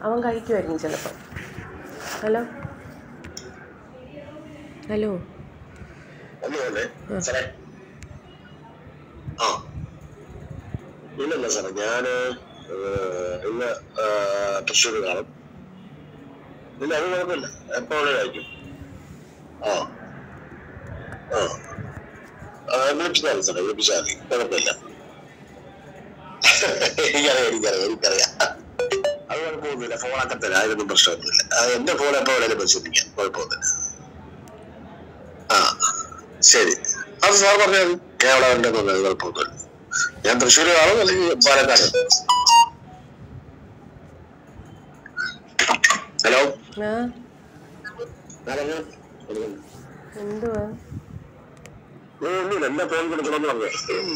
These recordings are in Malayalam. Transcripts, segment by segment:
അവൻ കഴിക്കുമായിരിക്കും ചിലപ്പോൾ ഹലോ ഹലോ ഒന്ന് വന്നേ സാറേ ആ ഇല്ലല്ല സാറേ ഞാന് ഏഹ്, ഇന്ന് ഏഹ്, തൃശ്ശൂർ കാണും ഇല്ല അത് കുഴപ്പമില്ല എപ്പോ കഴിക്കും ആ ആ ആ, വിളിച്ചാൽ മതി സാറേ വിളിച്ചാൽ മതി കുഴപ്പമില്ല എനിക്കറിയാം എനിക്കറിയാം എനിക്കറിയാം അത് കുഴപ്പമൊന്നുമില്ല ഫോണൊക്കെ തരാം അതിനൊന്നും പ്രശ്നമൊന്നുമില്ല ആ, എന്റെ ഫോൺ എപ്പോ വേണേലും പരിശോധിക്കാം കുഴപ്പമൊന്നുമില്ല ആ ശരി അത് സാർ പറഞ്ഞാൽ മതി ഞാൻ അവിടെ ഉണ്ടെന്നുള്ളത് കുഴപ്പമൊന്നുമില്ല ഞാൻ തൃശ്ശൂർ കാണും അല്ലെങ്കിൽ പാലക്കാട് ഹലോ ആ ആരെങ്കിലും എന്തുവാ ഒന്നുമില്ല എന്റെ ഫോൺ കൊടുക്കണമെന്ന് പറഞ്ഞു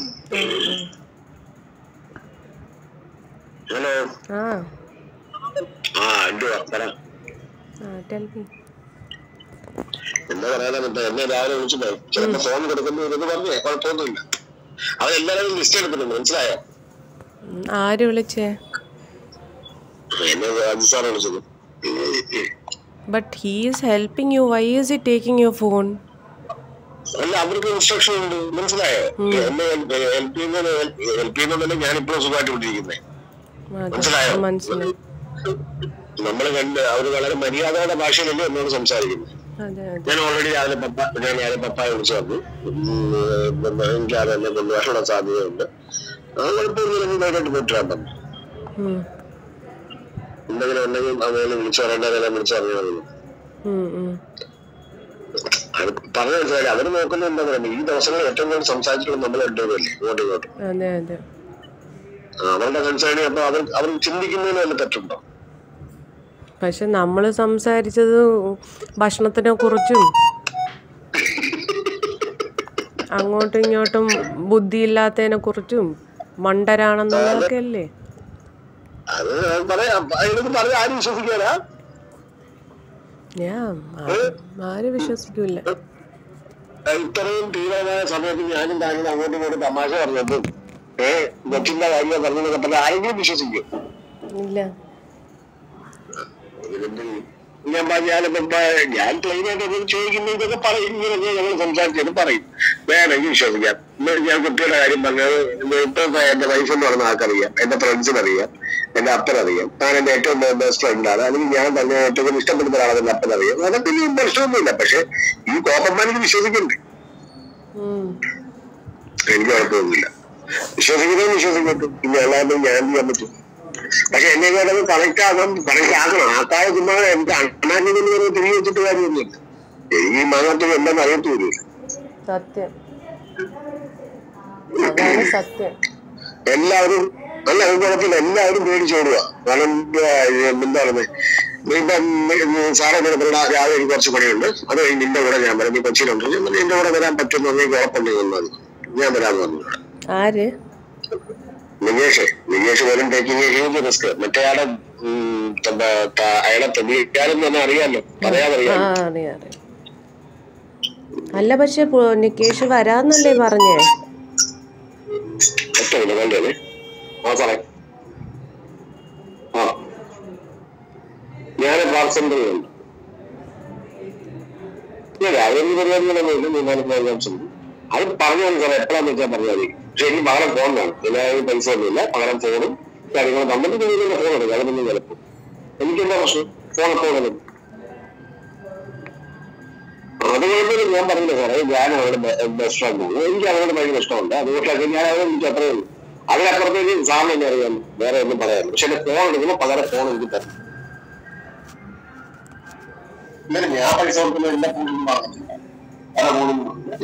ഹലോ ആ ആ എന്തുവാ പറ ആ ടെൽ മീ എന്താ പറയാനാ എന്താ എന്നെ രാവിലെ വിളിച്ചിട്ടുണ്ടോ ചിലപ്പോ ഫോൺ കൊടുക്കുന്നു എന്ന് പറഞ്ഞേ കുഴപ്പമൊന്നുമില്ല അവരെല്ലാവരും ലിസ്റ്റ് എടുക്കുന്നുണ്ട് മനസ്സിലായോ ആര് വിളിച്ചേ എന്നെ അജി സാറ് വിളിച്ചത് but he is helping you why is he taking your phone അല്ല അവർക്ക് ഇൻസ്ട്രക്ഷൻ ഉണ്ട് മനസ്സിലായോ എന്നെ ഹെൽപ്പ് ചെയ്യുന്നത് ഹെൽപ്പ് ചെയ്യുന്നതല്ലേ ഞാൻ ഇപ്പോഴും സുഖമായിട്ട് വിട്ടിരിക്കുന്നത് മനസ്സിലായോ? മനസ്സിലായി നമ്മൾ കണ്ട് അവർ വളരെ മര്യാദയുടെ ഭാഷയിലല്ലേ എന്നോട് സംസാരിക്കുന്നത് അതെ അതെ ഞാൻ ഓൾറെഡി രാവിലെ പപ്പ ഞാൻ രാവിലെ പപ്പായ വിളിച്ചു പറഞ്ഞു ഉം, എനിക്ക് അത് എന്നെ കൊണ്ടുവരാനുള്ള സാധ്യതയുണ്ട് അത് കുഴപ്പമൊന്നുമില്ല നന്നായിട്ട് പോയിട്ടാൻ പറഞ്ഞു ഉം. എന്തെങ്കിലും ഉണ്ടെങ്കിൽ അവനെ വിളിച്ചു പറയേണ്ടതെല്ലാം വിളിച്ചു പറഞ്ഞാൽ മതി ഉം, ഉം. അത് പറഞ്ഞു മനസ്സിലായി അവര് നോക്കുന്നത് എന്താ പറയുക ഈ ദിവസങ്ങളിൽ ഏറ്റവും കൂടുതൽ സംസാരിച്ചിട്ടുള്ളത് നമ്മൾ രണ്ടുപേരല്ലേ ഇങ്ങോട്ടും ഇങ്ങോട്ടും അതെ അതെ ആ, അവരുടെ കൺസേൺ അപ്പൊ അവർ അവർ ചിന്തിക്കുന്നതിന് വല്ല തെറ്റുണ്ടോ പക്ഷെ നമ്മൾ സംസാരിച്ചത് ഭക്ഷണത്തിനെ കുറിച്ചും അങ്ങോട്ടും ഇങ്ങോട്ടും ബുദ്ധിയില്ലാത്തതിനെ കുറിച്ചും മണ്ടരാണെന്നുള്ളതൊക്കെ അല്ലേ അത് പറയാം അതിനൊക്കെ പറഞ്ഞ ആരും വിശ്വസിക്കാനാ ഞാൻ ആരും വിശ്വസിക്കൂല ഇത്രയും തീവ്രമായ സമയത്ത് ഞാനും താനും അങ്ങോട്ടും ഇങ്ങോട്ടും തമാശ പറഞ്ഞതും ഏ നെറ്റിന്റെ കാര്യം പറഞ്ഞതൊക്കെ പറഞ്ഞ ആരെങ്കിലും വിശ്വസിക്കും ഇല്ല ഞാൻ പറഞ്ഞാലിപ്പോ ഞാൻ പ്ലെയിനായിട്ട് എന്തെങ്കിലും ചോദിക്കുന്ന ഇതൊക്കെ പറയും ഇങ്ങനെ ഞങ്ങൾ സംസാരിച്ചത് പറയും വേണമെങ്കിൽ വിശ്വസിക്കാം ഇന്ന് ഞാൻ കുട്ടിയുടെ കാര്യം പറഞ്ഞത് ഇപ്പൊ എന്റെ വൈഫ് എന്ന് പറഞ്ഞ ആൾക്കറിയാം എന്റെ ഫ്രണ്ട്സിന് അറിയാം എന്റെ അപ്പനറിയാം ഞാൻ എന്റെ ഏറ്റവും ബെസ്റ്റ് ഫ്രണ്ടാണ് അല്ലെങ്കിൽ ഞാൻ തന്നെ ഏറ്റവും കൂടുതൽ ഇഷ്ടപ്പെടുന്ന ഒരാളാണ് എന്റെ അപ്പനറിയാം അതൊക്കെ ഇനി പ്രശ്നമൊന്നുമില്ല പക്ഷെ ഈ കോപ്പന്മാർക്ക് വിശ്വസിക്കണ്ടേ ഉം. എനിക്ക് കുഴപ്പമൊന്നുമില്ല വിശ്വസിക്കുന്നത് വിശ്വസിക്കട്ടെ പിന്നെ അല്ലാതെ ഞാൻ ചെയ്യാൻ പറ്റും പക്ഷെ എന്നെ കൂടെ കണക്ട് ആകാൻ കണക്ട് ആക്കണം ആക്കാതെ ചുമ്മാ എനിക്ക് അണ്ണാക്കി കൊണ്ട് തിരികെ വെച്ചിട്ട് കാര്യമൊന്നുമില്ല എനിക്ക് ഈ മകത്വം എന്താണെന്ന് അറിയത്തൂല്ല സത്യം അതാണ് സത്യം എല്ലാവരും അല്ല അത് കുഴപ്പമില്ല എല്ലാവരും പേടിച്ചോടുക കാരണം ആ, എന്താ പറയുന്നത് ഇപ്പം സാറെ കൂടെ ഇവിടെ രാവിലെ എനിക്ക് കുറച്ച് പണിയുണ്ട് അത് കഴിഞ്ഞ് നിന്റെ കൂടെ ഞാൻ വരാം നീ കൊച്ചിയിലുണ്ട് ഞാൻ പറഞ്ഞു, നിന്റെ കൂടെ വരാൻ പറ്റുമെന്ന് എനിക്ക് ഉറപ്പുണ്ടെങ്കിൽ വന്നാൽ ഞാൻ വരാമെന്ന് പറഞ്ഞു ആര് നികേഷ് നികേഷ് പോലും ടേക്കിംഗ് ഹ്യൂജ് റിസ്ക് മറ്റേ ആളെ ഉം, എന്താ, ത- അയാളെ തെളിയിക്കാനും തന്നെ അറിയാലോ ആ പറയാതറിയാലോ അറിയാം അറിയാം അല്ല പക്ഷെ പു- നികേഷ് വരാന്നല്ലേ പറഞ്ഞേ ഒറ്റ മിനിറ്റ് വേണ്ടേ ആ സാറേ ആ ഞാൻ പാർസെന്റുണ്ട് ഇല്ല രാവിലെ ഒരു പരിപാടികളൊന്നും ഇല്ല മൂന്നാല് പ്രോഗ്രാംസ് ഉണ്ട് അത് പറഞ്ഞു തന്നെ സാറേ എപ്പോഴാന്ന് വെച്ചാൽ പറഞ്ഞാൽ മതി പക്ഷെ എനിക്ക് പകരം ഫോൺ വേണം എല്ലാവരും പൈസ ഒന്നുമില്ല പകരം ഫോണും കാര്യങ്ങളും നമ്മുടെ രീതിയിൽ ഫോൺ എടുക്കും അതിനൊന്നും ചിലപ്പോൾ എനിക്കെന്താ പ്രശ്നം ഫോൺ എപ്പോൾ വേണം അത് കുഴപ്പമില്ല ഞാൻ പറഞ്ഞില്ല സാറേ ഞാൻ അവരുടെ ബെസ്റ്റ് ഫ്രണ്ട് എനിക്ക് അവരോട് ഭയങ്കര ഇഷ്ടമുണ്ട് അതുകൊണ്ടൊക്കെ ഞാൻ അവരെ വിളിച്ചു അത്രേ ഉള്ളൂ അതിനപ്പുറത്തേക്ക് സാറിന് എന്നെ അറിയാം വേറെ ഒന്നും പറയാനില്ല പക്ഷെ എന്റെ ഫോൺ എടുക്കുമ്പോൾ പകരം ഫോൺ എനിക്ക് തരണം ഇല്ല ഞാൻ പൈസ കൊടുക്കുന്ന എന്റെ ഫോണൊന്നും വാങ്ങത്തില്ല വേറെ ഫോണും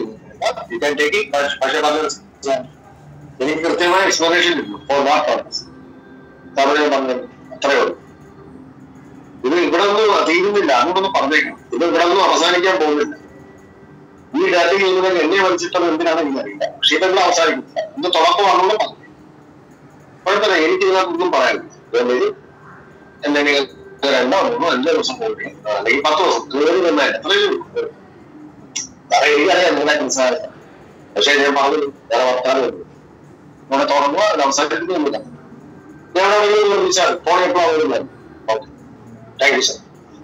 പക്ഷെ അത് എനിക്ക് കൃത്യമായ എക്സ്പ്ലനേഷൻ കിട്ടും ഫോർ വാട്ട് പർപ്പസ് സാറിന് പറഞ്ഞത് അത്രേ ഉള്ളൂ ഇത് ഇവിടെ ഒന്നും തീരുന്നില്ല അങ്ങോട്ടൊന്നും പറഞ്ഞേക്കാം ഇത് ഇവിടെ ഒന്നും അവസാനിക്കാൻ പോകുന്നില്ല ഈ ഡാറ്റ ചെയ്യുന്നത് എന്നെ വലിച്ചിട്ടത് എന്തിനാണ് എനിക്കറിയില്ല പക്ഷെ ഇതെല്ലാം അവസാനിക്കുന്നില്ല ഇന്ന് തുടക്കമാണെന്നുള്ള പറഞ്ഞു കുഴപ്പമില്ല എനിക്ക് ഇതിനകത്തൊന്നും പറയാനില്ല അതുകൊണ്ട് എന്തെങ്കിലും രണ്ടോ മൂന്നോ അഞ്ചോ ദിവസം പോയിട്ട് അല്ലെങ്കിൽ പത്ത് ദിവസം കയറി തന്നെ എത്രയും സാറേ എനിക്കറിയാം നിങ്ങളെ സംസാരം പക്ഷെ ഞാൻ പറഞ്ഞു വേറെ വർത്താനം ഇവിടെ തുടങ്ങുക അത് അവസാനിപ്പിക്കുന്നില്ല ഞാൻ വിളിച്ചാൽ ഫോൺ എപ്പോഴാണ് വരുന്നത് okay thank you sir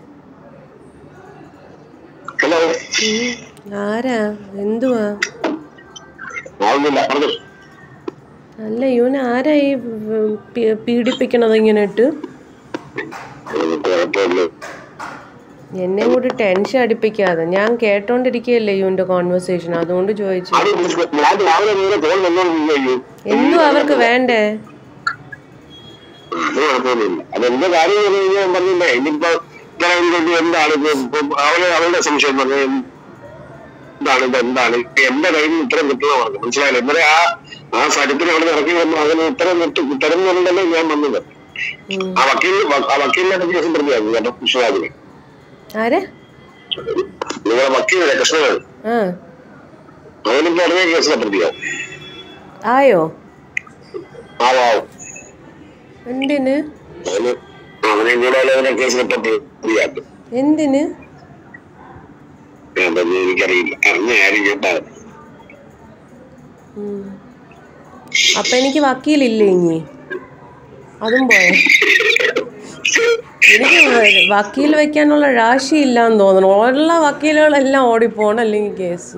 hello ആരാ എന്തുവാ ആവുന്നില്ല പറഞ്ഞു അല്ല ഇവൻ ആരാ ഈ പീ- പീഡിപ്പിക്കണത് ഇങ്ങനെ ഇട്ട് കുഴപ്പമില്ല എന്നെ കൂടി ടെൻഷൻ അടിപ്പിക്കാതെ ഞാൻ കേട്ടോണ്ടിരിക്കുകയല്ലേ ഇവന്റെ കോൺവെർസേഷൻ അതുകൊണ്ട് ചോദിച്ചു അത് ഞാൻ രാവിലെ നേരെ ഫോൺ വന്നോണ്ടിരിക്കും എന്തു അവർക്ക് വേണ്ടേ അത് കുഴപ്പമൊന്നുമില്ല അത് എന്റെ കാര്യം എന്ന് പറഞ്ഞ് കഴിഞ്ഞാൽ ഞാൻ പറഞ്ഞില്ലേ ഇനിയിപ്പോ ഇങ്ങനെ ഒരു ഇത് എന്താണ് ഇപ്പൊ ഇപ്പൊ അവള് അവളുടെ സംശയം പറഞ്ഞു എന്താണ് ഇത് എന്താണ് ഇപ്പൊ എന്റെ കയ്യിൽ നിന്ന് ഉത്തരം കിട്ടുന്ന പറഞ്ഞു മനസ്സിലായില്ല ഇന്നലെ ആ ആ സ്ഥലത്തിന് അവിടെ ഇറക്കി വന്നു അതിന് ഉത്തരം കിട്ടും ഉത്തരം കൊണ്ടല്ലേ ഞാൻ വന്നത് ഉം. ആ വക്കീൽ ആ വക്കീലിനെ കേസ് പ്രതിയായിരുന്നു കേട്ടോ കൃഷ്ണരാജിനെ ആരാ നിങ്ങളെ വക്കീലിനെ കൃഷ്ണരാജ് ആ അവനിപ്പോ ഉടനെ കേസിലെ പ്രതിയാവും ആയോ ആവാവും എന്തിന് അവന് അവനെ കൂടെ അവനെ കേസിലെ പ്രതിയാക്കും എന്തിന് അതൊന്നും എനിക്കറിയില്ല അറിഞ്ഞ കാര്യം കേട്ടാണ് ഉം. അപ്പൊ എനിക്ക് വക്കീലില്ലേ ഇനി അതും പോയോ എനിക്ക് വ- വക്കീൽ വെക്കാനുള്ള രാശി ഇല്ലാന്ന് തോന്നുന്നു ഉള്ള വക്കീലുകളെല്ലാം ഓടിപ്പോണം അല്ലെങ്കിൽ കേസ്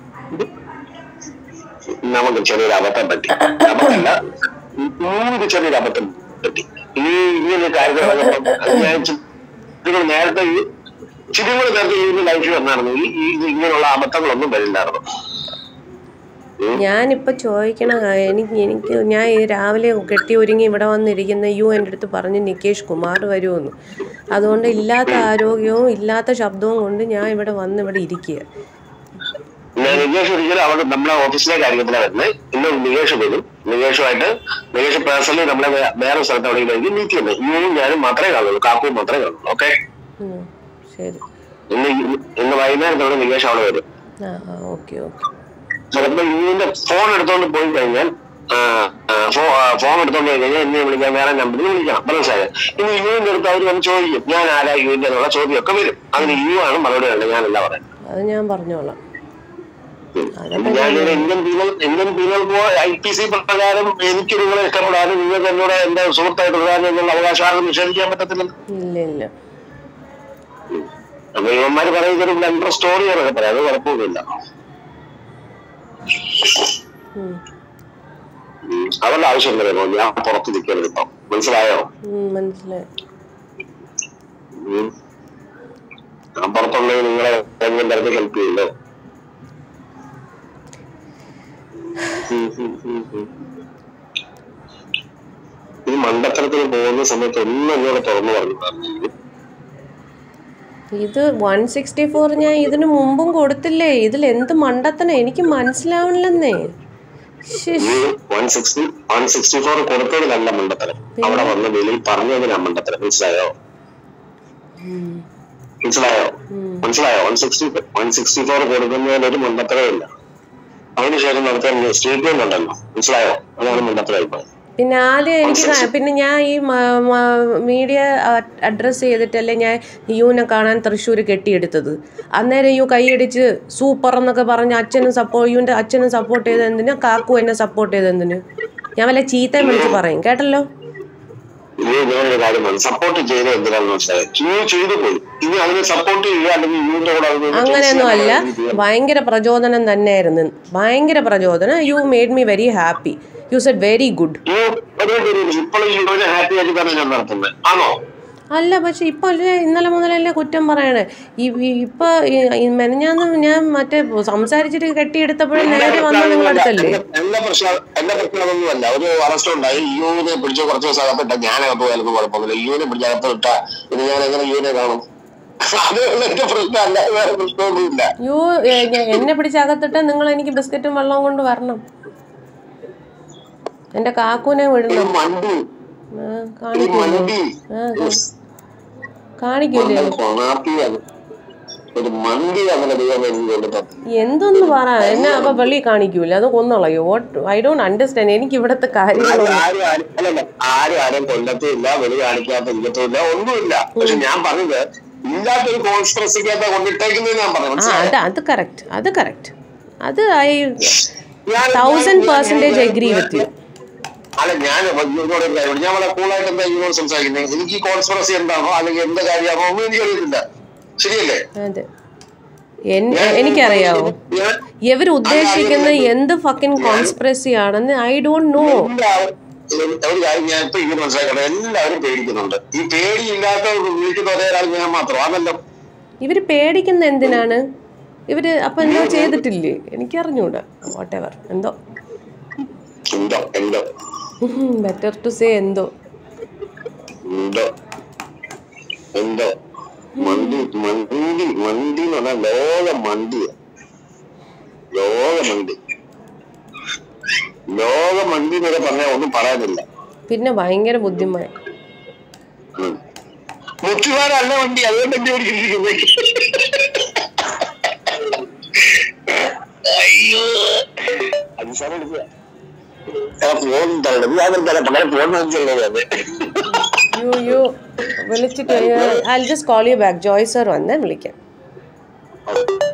നമുക്ക് ചെറിയൊരു അബദ്ധം പറ്റി നമുക്കല്ല മൂന്ന് ചെറിയൊരു അബദ്ധം പറ്റി ഈ ഇങ്ങനെ കാര്യത്തിൽ പറഞ്ഞപ്പോൾ അത് ഞാൻ ചി- ഇതിന് നേരത്തെ ഈ ചിരി കൂടെ നേരത്തെ ഈ ലൈഫിൽ വന്നായിരുന്നു ഈ ഈ ഇങ്ങനെയുള്ള അബദ്ധങ്ങളൊന്നും വരില്ലായിരുന്നു ഉം. ഞാനിപ്പോൾ ചോദിക്കണ കാര്യം എനിക്ക് എനിക്ക് ഞാൻ ഈ രാവിലെ കെട്ടി ഒരുങ്ങി ഇവിടെ വന്നിരിക്കുന്ന യു എൻ്റെ അടുത്ത് പറഞ്ഞ് നികേഷ് കുമാർ വരുമെന്ന് അതുകൊണ്ട് ഇല്ലാത്ത ആരോഗ്യവും ഇല്ലാത്ത ശബ്ദവും കൊണ്ട് ഞാൻ ഇവിടെ വന്ന് ഇവിടെ ഇരിക്കുക ഞാൻ നികേഷ് ഒരിക്കലും അവിടെ നമ്മളെ ഓഫീസിലെ കാര്യത്തിലാണ് വരുന്നത് ഇന്ന് നികേഷ് വരും നികേഷുമായിട്ട് നികേഷ് പേഴ്സണലി നമ്മളെ വേ- വേറെ സ്ഥലത്ത് എവിടെയെങ്കിലും മീറ്റ് ചെയ്യുന്നത് ഇവനും ഞാനും മാത്രമേ കാണുള്ളൂ കാക്കുവും മാത്രമേ കാണുള്ളൂ ഓക്കെ ഉം, ശരി ഇന്ന് ഈ- ഇന്ന് വൈകുന്നേരത്തോടെ നികേഷ് അവിടെ വരും ആ ആ ഓക്കെ ഓക്കെ ചിലപ്പോ ഇവന്റെ ഫോൺ എടുത്തോണ്ട് പോയി കഴിഞ്ഞാൽ ആ, ആ, ഫോ- ആ, ഫോൺ എടുത്തോണ്ട് പോയി കഴിഞ്ഞാൽ എന്നെ വിളിക്കാൻ വേറെ നമ്പറിൽ വിളിക്കണം മനസ്സിലായത് ഇനി യുവിന്റെ അടുത്ത് അവർ വന്ന് ചോദിക്കും ഞാൻ ആരാ യുവിന്റെ എന്നുള്ള ചോദ്യമൊക്കെ വരും അതിന് യു ആണ് മറുപടി വേണ്ടത് ഞാനല്ല പറയാം അത് ഞാൻ പറഞ്ഞോളാം അതൊക്കെ ഞാനൊരു Indian penal Indian penal I P C പ്രകാരം എനിക്ക് നിങ്ങളെ ഇഷ്ടപ്പെടാനും നിങ്ങൾക്ക് എന്നോട് എന്റെ സുഹൃത്തായിട്ട് വരാനും എന്നുള്ള അവകാശം ആർക്കും നിഷേധിക്കാൻ പറ്റത്തില്ല ഇല്ല ഇല്ല അപ്പൊ ഇവന്മാര് പറയുന്നത് ഒരു ബ്ലണ്ടർ സ്റ്റോറി എന്നൊക്കെ പറയാം അത് കുഴപ്പമൊന്നുമില്ല ഉം, ഉം. അവരുടെ ആവശ്യം പറയുമ്പോൾ ഞാൻ പുറത്ത് നിൽക്കരുത് ഇപ്പം മനസ്സിലായോ ഉം, മനസ്സിലായി ഉം. ഞാൻ പുറത്തുള്ളത് നിങ്ങളെ ഏതെങ്കിലും തരത്തിൽ ഹെൽപ്പ് ചെയ്യല്ലോ ഉം, ഉം, ഉം, ഉം. ഈ മണ്ടത്തരത്തിന് പോകുന്ന സമയത്ത് ഒന്നും എന്നോട് തുറന്നു പറഞ്ഞു ഇത് വൺ സിക്സ്റ്റി ഫോർ ഞാൻ ഇതിനു മുമ്പും കൊടുത്തില്ലേ ഇതിൽ എന്ത് മണ്ടത്തന എനിക്ക് മനസ്സിലാവണില്ലെന്നേ ശ്ശേ. One sixty one sixty four കൊടുത്തതിലല്ല മണ്ടത്തരം അവിടെ വന്ന് വെളിയിൽ പറഞ്ഞതിനാ മണ്ടത്തരം മനസ്സിലായോ ഉം, മനസ്സിലായോ ഉം. മനസ്സിലായോ one sixty one sixty four കൊടുക്കുന്നതിന് ഒരു മണ്ടത്തരമില്ല അതിനുശേഷം നടത്താൻ സ്റ്റേറ്റ്മെന്റ് ഉണ്ടല്ലോ മനസ്സിലായോ അതാണ് മണ്ടത്തരം ഇപ്പൊ പിന്നെ ആദ്യം എനിക്ക് കാ- പിന്നെ ഞാൻ ഈ മീഡിയ അഡ്രസ്സ് ചെയ്തിട്ടല്ലേ ഞാൻ യുവിനെ കാണാൻ തൃശ്ശൂർ കെട്ടിയെടുത്തത് അന്നേരം യു കൈയടിച്ച് സൂപ്പർ എന്നൊക്കെ പറഞ്ഞ് അച്ഛനും സപ്പോർട്ട് യുവിൻ്റെ അച്ഛനും സപ്പോർട്ട് ചെയ്ത് എന്തിന് കാക്കു എന്നെ സപ്പോർട്ട് ചെയ്ത് എന്തിന് ഞാൻ വല്ല ചീത്തയും വിളിച്ച് പറയും കേട്ടല്ലോ ഇനി ഞാനൊരു കാര്യം പറഞ്ഞു സപ്പോർട്ട് ചെയ്ത് എന്തിനാണെന്ന് മനസ്സിലായോ യു ചെയ്തു പോയി ഇനി അതിനെ സപ്പോർട്ട് ചെയ്യുക അല്ലെങ്കിൽ യുവിന്റെ കൂടെ അതിനെ അങ്ങനെയൊന്നും അല്ല ഭയങ്കര പ്രചോദനം തന്നെയായിരുന്നു ഭയങ്കര പ്രചോദനം you made me very happy you said very good you ഇപ്പോഴും യുവിനെ ഹാപ്പി ആക്കി തന്നെ ഞാൻ നടത്തുന്നത് ആണോ അല്ല പക്ഷെ ഇപ്പൊ അല്ലേ ഇന്നലെ മുതലല്ലേ കുറ്റം പറയണേ ഈ ഈ- ഇപ്പൊ ഈ- ഈ മെനഞ്ഞാന്ന് ഞാൻ മറ്റേ സംസാരിച്ചിട്ട് കെട്ടിയെടുത്തപ്പോഴും നേരെ വന്ന നിങ്ങളുടെ അടുത്തല്ലേ എന്റെ- എന്റെ പ്രശ്നം എന്റെ പ്രശ്നം അതൊന്നുമല്ല ഒരു അറസ്റ്റ് ഉണ്ടായി യുവിനെ പിടിച്ച് കുറച്ച് ദിവസം അകത്തിട്ട ഞാനകത്ത് പോയാലും കുഴപ്പമില്ല യുവിനെ പിടിച്ച് അകത്ത് ഇട്ട ഇത് ഞാൻ എങ്ങനെ യുവിനെ കാണും അത് എന്റെ പ്രശ്നമല്ല വേറെ പ്രശ്നമൊന്നുമില്ല യോ ഏ, ഞാൻ- എന്നെ പിടിച്ച് അകത്തിട്ട് നിങ്ങൾ എനിക്ക് ബിസ്ക്കറ്റും വെള്ളവും കൊണ്ട് വരണം എന്റെ കാക്കൂനെ ഈ വിടണം മണ്ടി ആ, ഈ കാണിക്കൂലേ മണ്ടി ആ, കാ- കാണിക്കൂലേ മണ്ടൻ കൊണാപ്പിയാണ് ഒരു മന്തി അങ്ങനെ ദൈവം എനിക്ക് കൊടുത്തത് എന്തൊന്ന് പറ എന്നെ അപ്പൊ വെളി കാണിക്കൂല അത് കൊന്നളയോ വോട്ട് ഐ ഡോണ്ട് അണ്ടർസ്റ്റാൻഡ് എനിക്ക് ഇവിടത്തെ അത് കാര്യങ്ങളൊന്നും ആരും ആരും അല്ലല്ല ആരും ആരും കൊല്ലത്തില്ല വെളി കാണിക്കാത്ത ഇല്ലത്തില്ല ഒന്നുമില്ല പക്ഷെ ഞാൻ പറഞ്ഞത് ഇല്ലാത്തൊരു കോൺസ്പിറസിക്കകത്ത് കൊണ്ടിട്ടേക്കുന്നത് ഞാൻ പറഞ്ഞു ആ മനസ്സിലായോ? അത് അത് കറക്റ്റ് അത് കറക്റ്റ് അത് ഐ ഞാൻ- തൗസൻഡ് ഞാൻ- പെർസെൻറ്റേജ് ഞാൻ- എഗ്രി വിത്ത് യു അല്ല ഞാൻ ഇവരോട് ഒരു കാര്യം ഞാൻ വളരെ കൂളായിട്ട് എന്താ ഇവരോട് സംസാരിക്കുന്നത് എനിക്ക് ഈ കോൺസ്പിറസി എന്താണോ അല്ലെങ്കിൽ എന്ത് കാര്യമാണോ ഒന്നും എനിക്കറിയത്തില്ല ശരിയല്ലേ അതെ എൻ- എനിക്കറിയാവോ ഞാൻ ഇവർ ഉദ്ദേശിക്കുന്ന എന്ത് ഫക്കിൻ കോൺസ്പിറസി ആണെന്ന് ഐ ഡോണ്ട് നോ എല്ലാവരും ഒരു കാര്യം ഞാൻ ഇപ്പൊ ഇങ്ങനെ മനസ്സിലാക്കണം എല്ലാവരും പേടിക്കുന്നുണ്ട് ഈ പേടിയില്ലാത്ത വിളിക്കുന്ന ഒരേ ഒരാൾ ഞാൻ മാത്രം അതല്ല ഇവര് പേടിക്കുന്ന എന്തിനാണ് ഇവര് അപ്പൊ എന്തോ ചെയ്തിട്ടില്ലേ എനിക്കറിഞ്ഞൂടാ വാട്ട് എവർ എന്തോ എന്തോ എന്തോ ബെറ്റർ ടു സേ എന്തോ എന്തോ എന്തോ മന്തി മന്തി മന്തി എന്ന് പറഞ്ഞാൽ ലോക മന്തി ലോക മന്തി ലോക മന്തി എന്നൊക്കെ പറഞ്ഞാൽ ഒന്നും പറയാനില്ല പിന്നെ ഭയങ്കര ബുദ്ധിമുട്ട് ഉം. മുറ്റുകാരല്ല വണ്ടി അതുകൊണ്ട് എന്റെ ഓടിച്ചിരിക്കുന്നത് അയ്യോ അഞ്ചാറ് എടുക്കുക ഫോൺ തരണം ഞാൻ തരാം പല ഫോൺ വാങ്ങിച്ചുള്ളത് അത് യു യു വിളിച്ചിട്ട് I just call you back Joy sir വന്ന് വിളിക്കാം ഓക്കെ